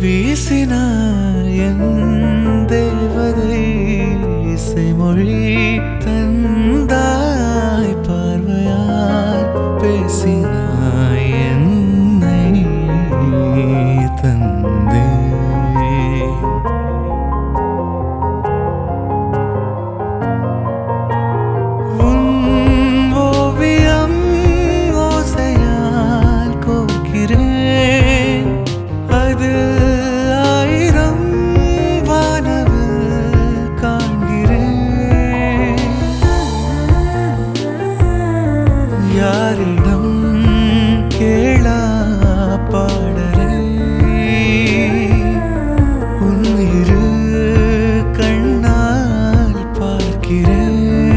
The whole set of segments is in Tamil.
வீசினார் என் தேவதை இசைமொழி தந்தாய் பார்வையால் பேசினாய் என்னை தந்தே உன் ஓவியம் ஓசையால் கோர்க்கிறேன் அது ஆயிரம் வானவில் காண்கிறேன் யாரிடம் கேளா பாடரே உன் இரு கண்ணால் பார்க்கிறேன்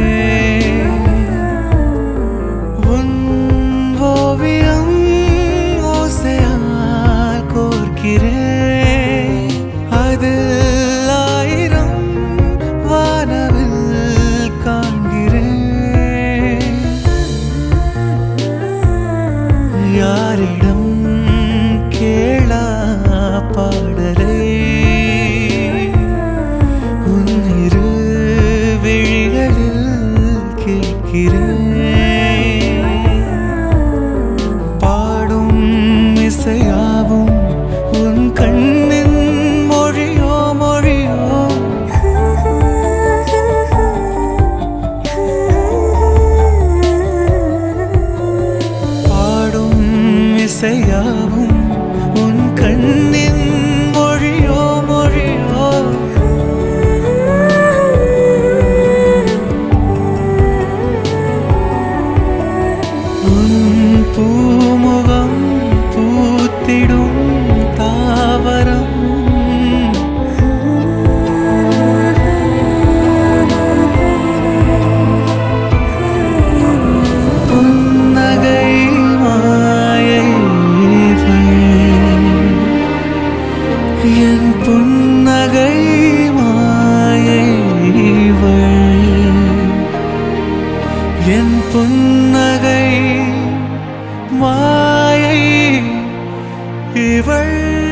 உன் ஓவியம் ஓசையால் கோர்க்கிறேன் அது ஆயிரம் வானவில் காண்கிறேன் யாரிடம் கேளா பாடலே உன் இரு விழிகளில் கேட்கிறேன் பாடும் இசையாவும் உன் கண்ணின் மொழியோ மொழியோ பாடும் இசையாவும் உன் கண்ணின் மொழியோ மொழியோ உன் பூமுகம் பூத்திடும் தாவரம் புன்னகை மாயை இவள். என் புன்னகை மாயை இவள். என் புன்னகை மாயை இவள்